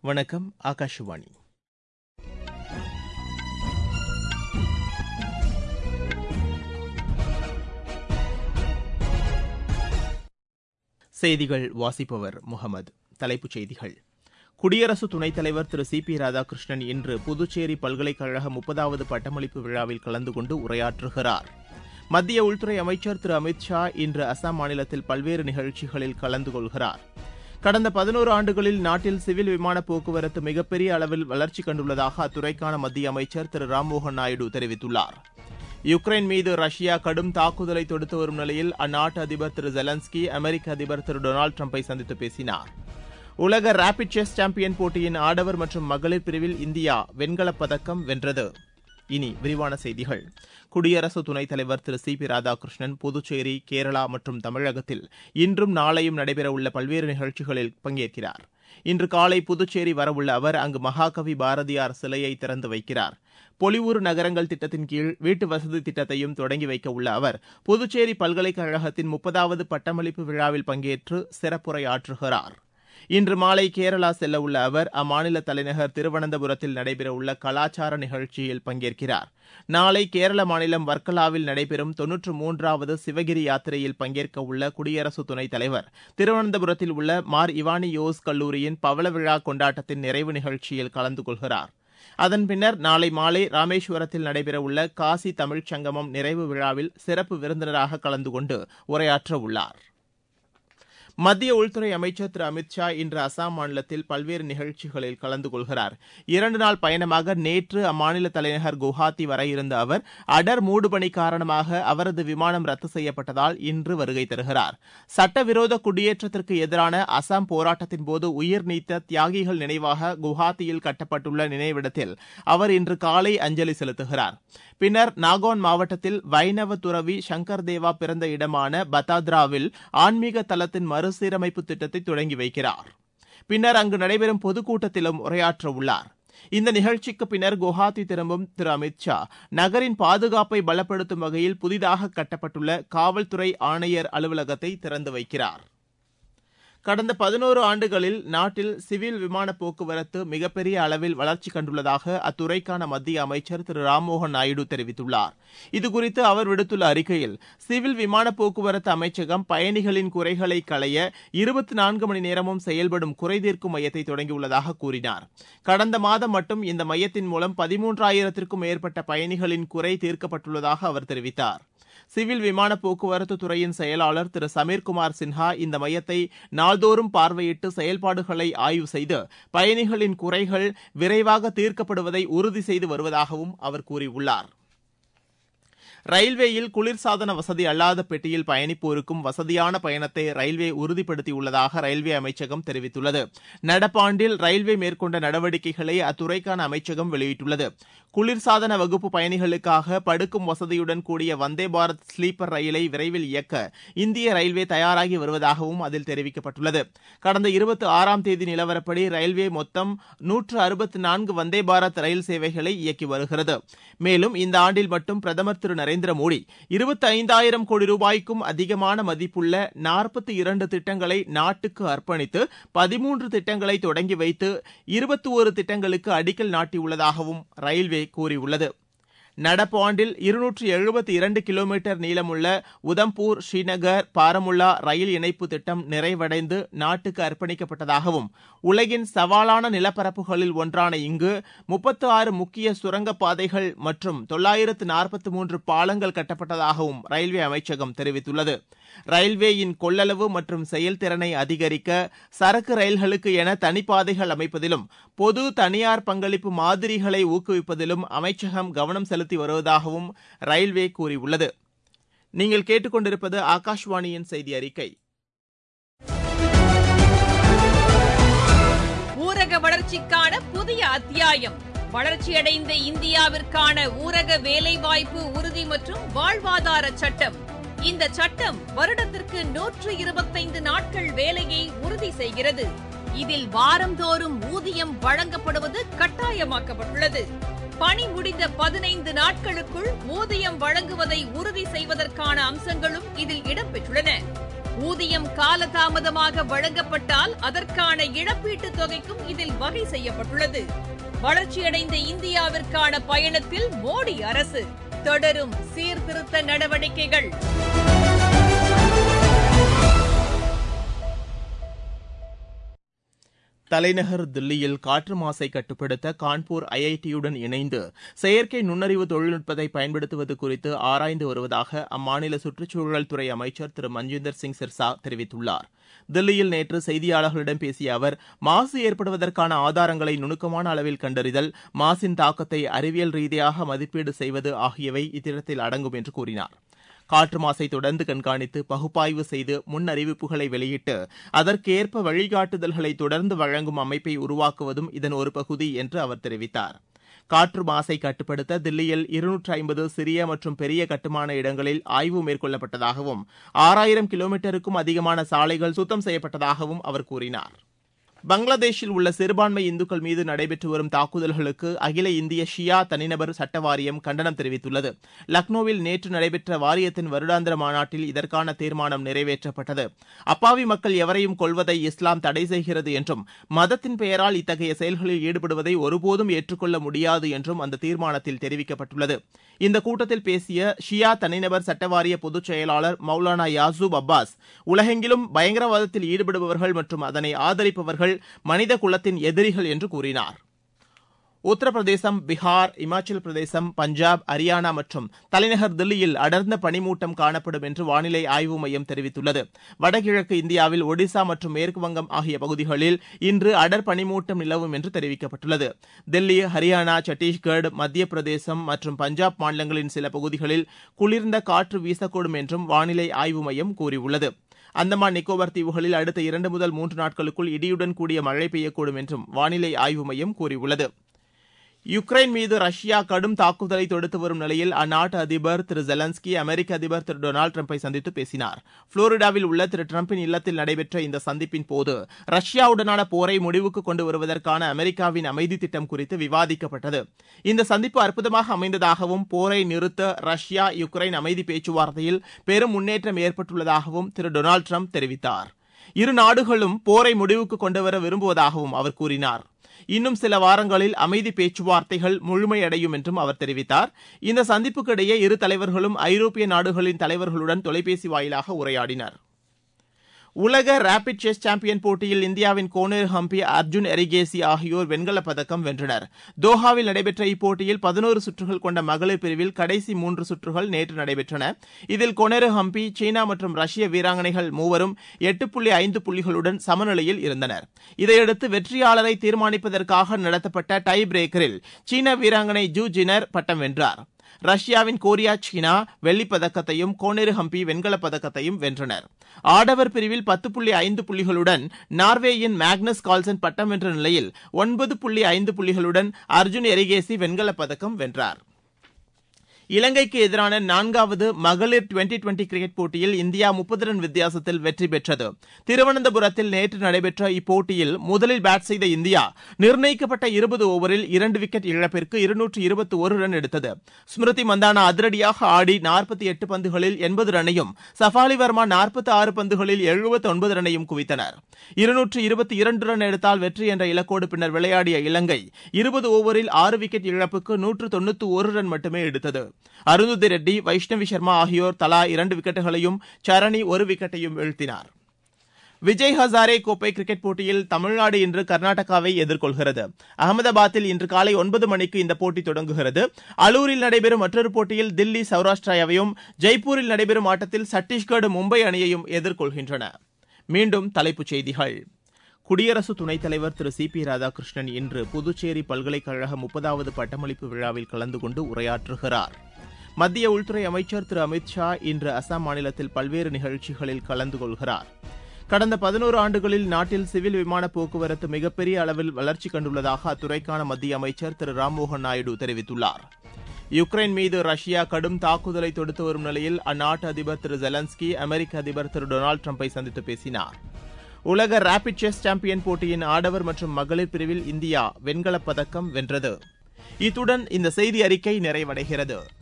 வணக்கம் ஆகாஷவாணி செய்திகள் வாசிப்பவர் முகமது தலைப்புச் செய்திகள் குடியரசு துணைத் தலைவர் திரு சி பி ராதாகிருஷ்ணன் இன்று புதுச்சேரி பல்கலைக்கழக முப்பதாவது பட்டமளிப்பு விழாவில் கலந்து கொண்டு உரையாற்றுகிறார் மத்திய உள்துறை அமைச்சர் திரு அமித் ஷா இன்று அசாம் மாநிலத்தில் பல்வேறு நிகழ்ச்சிகளில் கலந்து கொள்கிறார் கடந்த பதினோரு ஆண்டுகளில் நாட்டில் சிவில் விமான போக்குவரத்து மிகப்பெரிய அளவில் வளர்ச்சி கண்டுள்ளதாக அத்துறைக்கான மத்திய அமைச்சர் திரு ராம்மோகன் நாயுடு தெரிவித்துள்ளார் யுக்ரைன் மீது ரஷ்யா கடும் தாக்குதலை தொடுத்து வரும் நிலையில் அந்நாட்டு அதிபர் திரு ஜெலன்ஸ்கி அமெரிக்க அதிபர் திரு டொனால்டு டிரம்பை சந்தித்து பேசினார் உலக ரேபிட் செஸ் சாம்பியன் போட்டியின் ஆடவர் மற்றும் மகளிர் பிரிவில் இந்தியா வெண்கலப் பதக்கம் வென்றது இனி விரிவான செய்திகள் குடியரசு துணைத் தலைவர் திரு சி பி ராதாகிருஷ்ணன் புதுச்சேரி கேரளா மற்றும் தமிழகத்தில் இன்றும் நாளையும் நடைபெறவுள்ள பல்வேறு நிகழ்ச்சிகளில் பங்கேற்கிறார் இன்று காலை புதுச்சேரி வரவுள்ள அவர் அங்கு மகாகவி பாரதியார் சிலையை திறந்து வைக்கிறார் பொலிவூர் நகரங்கள் திட்டத்தின் கீழ் வீட்டு வசதி திட்டத்தையும் தொடங்கி வைக்க உள்ள அவர் புதுச்சேரி பல்கலைக்கழகத்தின் முப்பதாவது பட்டமளிப்பு விழாவில் பங்கேற்று சிறப்புரையாற்றுகிறார் இன்று மாலை கேரளா செல்லவுள்ள அவர் அம்மாநில தலைநகர் திருவனந்தபுரத்தில் நடைபெறவுள்ள கலாச்சார நிகழ்ச்சியில் பங்கேற்கிறார் நாளை கேரள மாநிலம் வர்க்கலாவில் நடைபெறும் தொன்னூற்று மூன்றாவது சிவகிரி யாத்திரையில் பங்கேற்க உள்ள குடியரசு துணைத் தலைவர் திருவனந்தபுரத்தில் உள்ள மார் இவானி யோஸ் கல்லூரியின் பவள விழா கொண்டாட்டத்தின் நிறைவு நிகழ்ச்சியில் கலந்து கொள்கிறார் அதன் பின்னர் நாளை மாலை ராமேஸ்வரத்தில் நடைபெறவுள்ள காசி தமிழ்ச் சங்கமம் நிறைவு விழாவில் சிறப்பு விருந்தினராக கலந்து கொண்டு உரையாற்ற உள்ளார் மத்திய உள்துறை அமைச்சர் திரு அமித் ஷா இன்று அசாம் மாநிலத்தில் பல்வேறு நிகழ்ச்சிகளில் கலந்து கொள்கிறார் இரண்டு நாள் பயணமாக நேற்று அம்மாநில தலைநகர் குவஹாத்தி வர இருந்த அவர் அடர் மூடுபனி காரணமாக அவரது விமானம் ரத்து செய்யப்பட்டதால் இன்று வருகை தருகிறார் சட்டவிரோத குடியேற்றத்திற்கு எதிரான அசாம் போராட்டத்தின் போது உயிர் நீத்த தியாகிகள் நினைவாக குவஹாத்தியில் கட்டப்பட்டுள்ள நினைவிடத்தில் அவர் இன்று காலை அஞ்சலி செலுத்துகிறார் பின்னர் நாகோன் மாவட்டத்தில் வைணவ துறவி சங்கர் தேவா பிறந்த இடமான பத்தாத்ராவில் ஆன்மீக தலத்தின் மறுசீரமைப்பு திட்டத்தை தொடங்கி வைக்கிறார் பின்னர் அங்கு நடைபெறும் பொதுக்கூட்டத்திலும் உரையாற்ற உள்ளார் இந்த நிகழ்ச்சிக்கு பின்னர் குவஹாத்தி திரும்பும் திரு அமித் ஷா நகரின் பாதுகாப்பை பலப்படுத்தும் வகையில் புதிதாக கட்டப்பட்டுள்ள காவல்துறை ஆணையர் அலுவலகத்தை திறந்து வைக்கிறார் கடந்த பதினோரு ஆண்டுகளில் நாட்டில் சிவில் விமான போக்குவரத்து மிகப்பெரிய அளவில் வளர்ச்சி கண்டுள்ளதாக அத்துறைக்கான மத்திய அமைச்சர் திரு ராம்மோகன் நாயுடு தெரிவித்துள்ளார் இதுகுறித்து அவர் விடுத்துள்ள அறிக்கையில் சிவில் விமான போக்குவரத்து அமைச்சகம் பயணிகளின் குறைகளை களைய இருபத்தி நான்கு மணி நேரமும் செயல்படும் குறைதீர்க்கும் மையத்தை தொடங்கியுள்ளதாக கூறினார் கடந்த மாதம் மட்டும் இந்த மையத்தின் மூலம் பதிமூன்றாயிரத்திற்கும் மேற்பட்ட பயணிகளின் குறை தீர்க்கப்பட்டுள்ளதாக அவர் தெரிவித்தார் சிவில் விமான போக்குவரத்து துறையின் செயலாளர் திரு சமீர்குமார் சின்ஹா இந்த மையத்தை நாள்தோறும் பார்வையிட்டு செயல்பாடுகளை ஆய்வு செய்து பயணிகளின் குறைகள் விரைவாக தீர்க்கப்படுவதை உறுதி செய்து வருவதாகவும் அவர் கூறியுள்ளார் ரயில்வேயில் குளிர்சாதன வசதி அல்லாத பெட்டியில் பயணிப்போருக்கும் வசதியான பயணத்தை ரயில்வே உறுதிப்படுத்தியுள்ளதாக ரயில்வே அமைச்சகம் தெரிவித்துள்ளது நடப்பாண்டில் ரயில்வே மேற்கொண்ட நடவடிக்கைகளை அத்துறைக்கான அமைச்சகம் வெளியிட்டுள்ளது குளிர்சாதன வகுப்பு பயணிகளுக்காக படுக்கும் வசதியுடன் கூடிய வந்தே பாரத் ஸ்லீப்பர் ரயிலை விரைவில் இயக்க இந்திய ரயில்வே தயாராகி வருவதாகவும் அதில் தெரிவிக்கப்பட்டுள்ளது கடந்த இருபத்தி ஆறாம் தேதி நிலவரப்படி ரயில்வே மொத்தம் நூற்று அறுபத்தி நான்கு வந்தே பாரத் ரயில் சேவைகளை இயக்கி வருகிறது மேலும் இந்த ஆண்டில் மட்டும் பிரதமர் திரு நரேந்திர மோடி இருபத்தி ஐந்தாயிரம் கோடி ரூபாய்க்கும் அதிகமான மதிப்புள்ள நாற்பத்தி இரண்டு திட்டங்களை நாட்டுக்கு அர்ப்பணித்து பதிமூன்று திட்டங்களை தொடங்கி வைத்து இருபத்தி ஒரு திட்டங்களுக்கு அடிக்கல் நாட்டியுள்ளதாகவும் ரயில்வே கூறியுள்ளது நடப்பு ஆண்டில் இருநூற்று எழுபத்தி இரண்டு கிலோமீட்டர் நீளமுள்ள உதம்பூர் ஸ்ரீநகர் பாரமுல்லா ரயில் இணைப்பு திட்டம் நிறைவடைந்து நாட்டுக்கு அர்ப்பணிக்கப்பட்டதாகவும் உலகின் சவாலான நிலப்பரப்புகளில் ஒன்றான இங்கு முப்பத்து ஆறு முக்கிய சுரங்கப் பாதைகள் மற்றும் தொள்ளாயிரத்து நாற்பத்தி மூன்று பாலங்கள் கட்டப்பட்டதாகவும் ரயில்வே அமைச்சகம் தெரிவித்துள்ளது ரயில்வேயின் கொள்ளளவு மற்றும் செயல்திறனை அதிகரிக்க சரக்கு ரயில்களுக்கு என தனிப்பாதைகள் அமைப்பதிலும் பொது தனியார் பங்களிப்பு மாதிரிகளை ஊக்குவிப்பதிலும் அமைச்சகம் கவனம் செலுத்தி வருவதாகவும் ரயில்வே கூறியுள்ளது நீங்கள் கேட்டுக்கொண்டிருப்பது ஆகாஷ்வாணியின் செய்தி அறிக்கை ஊரக வளர்ச்சிக்கான புதிய அத்தியாயம் வளர்ச்சியடைந்த இந்தியாவிற்கான ஊரக வேலைவாய்ப்பு உறுதி மற்றும் வாழ்வாதார சட்டம் இந்த சட்டம் வருடத்திற்கு நூற்று இருபத்தைந்து நாட்கள் வேலையை உறுதி செய்கிறது இதில் வாரந்தோறும் ஊதியம் வழங்கப்படுவது கட்டாயமாக்கப்பட்டுள்ளது பணி முடிந்த பதினைந்து நாட்களுக்குள் ஊதியம் வழங்குவதை உறுதி செய்வதற்கான அம்சங்களும் இதில் இடம்பெற்றுள்ளன ஊதியம் காலதாமதமாக வழங்கப்பட்டால் அதற்கான இழப்பீட்டுத் தொகைக்கும் இதில் வகை செய்யப்பட்டுள்ளது வளர்ச்சியடைந்த இந்தியாவிற்கான பயணத்தில் மோடி அரசு தொடரும் சீர்திருத்த நடவடிக்கைகள் தலைநகர் தில்லியில் காற்று மாசை கட்டுப்படுத்த கான்பூர் ஐஐடியுடன் இணைந்து செயற்கை நுண்ணறிவு தொழில்நுட்பத்தை பயன்படுத்துவது குறித்து ஆராய்ந்து வருவதாக அம்மாநில சுற்றுச்சூழல் துறை அமைச்சர் திரு மஞ்சிந்தர் சிங் சிர்சா தெரிவித்துள்ளார் தில்லியில் நேற்று செய்தியாளர்களிடம் பேசிய அவர் மாசு ஏற்படுவதற்கான ஆதாரங்களை நுணுக்கமான அளவில் கண்டறிதல் மாசின் தாக்கத்தை அறிவியல் ரீதியாக மதிப்பீடு செய்வது ஆகியவை இத்திட்டத்தில் அடங்கும் என்று கூறினார் காற்று மாசை தொடர்ந்து கண்காணித்து பகுப்பாய்வு செய்து முன் அறிவிப்புகளை வெளியிட்டு அதற்கேற்ப வழிகாட்டுதல்களை தொடர்ந்து வழங்கும் அமைப்பை உருவாக்குவதும் இதன் ஒரு பகுதி என்று அவர் தெரிவித்தார் காற்று மாசை கட்டுப்படுத்த தில்லியில் இருநூற்று ஐம்பது சிறிய மற்றும் பெரிய கட்டுமான இடங்களில் ஆய்வு மேற்கொள்ளப்பட்டதாகவும் ஆறாயிரம் கிலோமீட்டருக்கும் அதிகமான சாலைகள் சுத்தம் செய்யப்பட்டதாகவும் அவர் கூறினார் பங்களாதேஷில் உள்ள சிறுபான்மை இந்துக்கள் மீது நடைபெற்று வரும் தாக்குதல்களுக்கு அகில இந்திய ஷியா தனிநபர் சட்ட வாரியம் கண்டனம் தெரிவித்துள்ளது லக்னோவில் நேற்று நடைபெற்ற வாரியத்தின் வருடாந்திர மாநாட்டில் இதற்கான தீர்மானம் நிறைவேற்றப்பட்டது அப்பாவி மக்கள் எவரையும் கொல்வதை இஸ்லாம் தடை செய்கிறது என்றும் மதத்தின் பெயரால் இத்தகைய செயல்களில் ஈடுபடுவதை ஒருபோதும் ஏற்றுக்கொள்ள முடியாது என்றும் அந்த தீர்மானத்தில் தெரிவிக்கப்பட்டுள்ளது இந்த கூட்டத்தில் பேசிய ஷியா தனிநபர் சட்டவாரிய பொதுச் செயலாளர் மௌலானா யாசூப் அப்பாஸ் உலகெங்கிலும் பயங்கரவாதத்தில் ஈடுபடுபவர்கள் மற்றும் அதனை ஆதரிப்பவர்கள் மனித குலத்தின் எதிரிகள் என்று கூறினார் உத்தரப்பிரதேசம் பீகார் இமாச்சல பிரதேசம் பஞ்சாப் ஹரியானா மற்றும் தலைநகர் தில்லியில் அடர்ந்த பனிமூட்டம் காணப்படும் என்று வானிலை ஆய்வு மையம் தெரிவித்துள்ளது வடகிழக்கு இந்தியாவில் ஒடிசா மற்றும் மேற்குவங்கம் ஆகிய பகுதிகளில் இன்று அடர் பனிமூட்டம் நிலவும் என்று தெரிவிக்கப்பட்டுள்ளது தில்லி ஹரியானா சத்தீஸ்கர் மத்திய பிரதேசம் மற்றும் பஞ்சாப் மாநிலங்களின் சில பகுதிகளில் குளிர்ந்த காற்று வீசக்கூடும் என்றும் வானிலை ஆய்வு மையம் கூறியுள்ளது அந்தமான் நிக்கோபார் தீவுகளில் அடுத்த இரண்டு முதல் மூன்று நாட்களுக்குள் இடியுடன் கூடிய மழை பெய்யக்கூடும் என்றும் வானிலை ஆய்வு மையம் கூறியுள்ளது யுக்ரைன் மீது ரஷ்யா கடும் தாக்குதலை தொடுத்து வரும் நிலையில் அந்நாட்டு அதிபர் திரு ஜெலன்ஸ்கி அமெரிக்க அதிபர் திரு டொனால்டு டிரம்பை சந்தித்து பேசினார் புளோரிடாவில் உள்ள திரு டிரம்பின் இல்லத்தில் நடைபெற்ற இந்த சந்திப்பின் போது ரஷ்யாவுடனான போரை முடிவுக்கு கொண்டு வருவதற்கான அமெரிக்காவின் அமைதி திட்டம் குறித்து விவாதிக்கப்பட்டது இந்த சந்திப்பு அற்புதமாக அமைந்ததாகவும் போரை நிறுத்த ரஷ்யா யுக்ரைன் அமைதி பேச்சுவார்த்தையில் பெரும் முன்னேற்றம் ஏற்பட்டுள்ளதாகவும் திரு டொனால்டு டிரம்ப் தெரிவித்தார் இரு நாடுகளும் போரை முடிவுக்கு கொண்டுவர விரும்புவதாகவும் அவர் கூறினார் இன்னும் சில வாரங்களில் அமைதி பேச்சுவார்த்தைகள் முழுமையடையும் என்றும் அவர் தெரிவித்தார் இந்த சந்திப்புக்கிடையே இரு தலைவர்களும் ஐரோப்பிய நாடுகளின் தலைவர்களுடன் தொலைபேசி வாயிலாக உரையாடினர் உலக ரேபிட் செஸ் சாம்பியன் போட்டியில் இந்தியாவின் கோனேர் ஹம்பி அர்ஜுன் எரிகேசி ஆகியோர் வெண்கலப் பதக்கம் வென்றனர் தோஹாவில் நடைபெற்ற இப்போட்டியில் பதினோரு சுற்றுகள் கொண்ட மகளிர் பிரிவில் கடைசி மூன்று சுற்றுகள் நேற்று நடைபெற்றன இதில் கொனேரு ஹம்பி சீனா மற்றும் ரஷ்ய வீராங்கனைகள் மூவரும் எட்டு புள்ளி ஐந்து புள்ளிகளுடன் சமநிலையில் இருந்தனர் இதையடுத்து வெற்றியாளரை தீர்மானிப்பதற்காக நடத்தப்பட்ட டை பிரேக்கரில் சீன வீராங்கனை ஜூ ஜினர் பட்டம் வென்றார் ரஷ்யாவின் கோரியா சீனா வெள்ளிப் பதக்கத்தையும் கோனேரு ஹம்பி வெண்கலப் பதக்கத்தையும் வென்றனர் ஆடவர் பிரிவில் பத்து புள்ளி ஐந்து புள்ளிகளுடன் நார்வேயின் மேக்னஸ் கால்சன் பட்டம் வென்ற நிலையில் ஒன்பது புள்ளி ஐந்து புள்ளிகளுடன் அர்ஜுன் எரிகேசி வெண்கலப் பதக்கம் வென்றார் இலங்கைக்கு எதிரான நான்காவது மகளிர் டுவெண்டி டுவெண்டி கிரிக்கெட் போட்டியில் இந்தியா முப்பது ரன் வித்தியாசத்தில் வெற்றி பெற்றது திருவனந்தபுரத்தில் நேற்று நடைபெற்ற இப்போட்டியில் முதலில் பேட் செய்த இந்தியா நிர்ணயிக்கப்பட்ட இருபது ஓவரில் இரண்டு விக்கெட் இழப்பிற்கு இருநூற்று இருபத்தி ஒரு ரன் எடுத்தது ஸ்மிருதி மந்தானா அதிரடியாக ஆடி நாற்பத்தி எட்டு பந்துகளில் எண்பது ரன்னையும் சஃபாலி வர்மா நாற்பத்தி ஆறு பந்துகளில் எழுபத்தி ஒன்பது ரன்னையும் குவித்தனர் இருநூற்று இருபத்தி இரண்டு ரன் எடுத்தால் வெற்றி என்ற இலக்கோடு பின்னர் விளையாடிய இலங்கை இருபது ஓவரில் ஆறு விக்கெட் இழப்புக்கு நூற்று தொண்ணூத்தி ஒரு ரன் மட்டுமே எடுத்தது அருந்ததி ரெட்டி வைஷ்ணவி சர்மா ஆகியோர் தலா இரண்டு விக்கெட்டுகளையும் சரணி ஒரு விக்கெட்டையும் வீழ்த்தினார் விஜய் ஹசாரே கோப்பை கிரிக்கெட் போட்டியில் தமிழ்நாடு இன்று கர்நாடகாவை எதிர்கொள்கிறது அகமதாபாத்தில் இன்று காலை ஒன்பது மணிக்கு இந்த போட்டி தொடங்குகிறது அலூரில் நடைபெறும் மற்றொரு போட்டியில் தில்லி சௌராஷ்டிராவையும் ஜெய்ப்பூரில் நடைபெறும் ஆட்டத்தில் சத்தீஸ்கர் மும்பை அணியையும் எதிர்கொள்கின்றன மீண்டும் தலைப்புச் செய்திகள் குடியரசு துணைத் தலைவர் திரு சி பி ராதாகிருஷ்ணன் இன்று புதுச்சேரி பல்கலைக்கழக முப்பதாவது பட்டமளிப்பு விழாவில் கலந்து கொண்டு உரையாற்றுகிறார் மத்திய உள்துறை அமைச்சர் திரு அமித் ஷா இன்று அசாம் மாநிலத்தில் பல்வேறு நிகழ்ச்சிகளில் கலந்து கொள்கிறார் கடந்த பதினோரு ஆண்டுகளில் நாட்டில் சிவில் விமான போக்குவரத்து மிகப்பெரிய அளவில் வளர்ச்சி கண்டுள்ளதாக அத்துறைக்கான மத்திய அமைச்சர் திரு ராம்மோகன் நாயுடு தெரிவித்துள்ளார் யுக்ரைன் மீது ரஷ்யா கடும் தாக்குதலை தொடுத்து வரும் நிலையில் அந்நாட்டு அதிபர் திரு ஜெலன்ஸ்கி அமெரிக்க அதிபர் திரு டொனால்டு டிரம்பை சந்தித்து பேசினார் உலக ரேபிட் செஸ் சாம்பியன் போட்டியின் ஆடவர் மற்றும் மகளிர் பிரிவில் இந்தியா வெண்கலப் பதக்கம் வென்றது இத்துடன் இந்த செய்தி அறிக்கை நிறைவடைகிறது